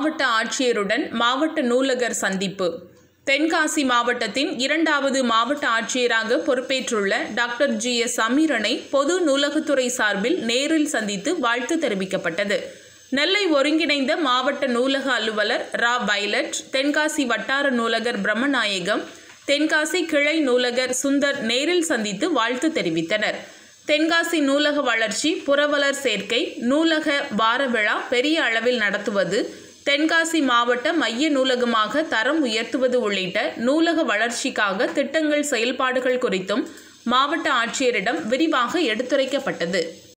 மாவட்ட ஆட்சியருடன் மாவட்ட நூலகர் சந்திப்பு தென்காசி மாவட்டத்தின் இரண்டாவது மாவட்ட ஆட்சியராக பொறுப்பேற்றுள்ள டாக்டர் ஜி எஸ் சமீரனை பொது நூலகத்துறை சார்பில் நேரில் சந்தித்து வாழ்த்து தெரிவிக்கப்பட்டது நெல்லை ஒருங்கிணைந்த மாவட்ட நூலக அலுவலர் ரா பைலட் தென்காசி வட்டார நூலகர் பிரம்மநாயகம் தென்காசி கிளை நூலகர் சுந்தர் நேரில் சந்தித்து வாழ்த்து தெரிவித்தனர் தென்காசி நூலக வளர்ச்சி புரவலர் சேர்க்கை நூலக வார விழா பெரிய அளவில் நடத்துவது தென்காசி மாவட்ட மைய நூலகமாக தரம் உயர்த்துவது உள்ளிட்ட நூலக வளர்ச்சிக்காக திட்டங்கள் செயல்பாடுகள் குறித்தும் மாவட்ட ஆட்சியரிடம் விரிவாக எடுத்துரைக்கப்பட்டது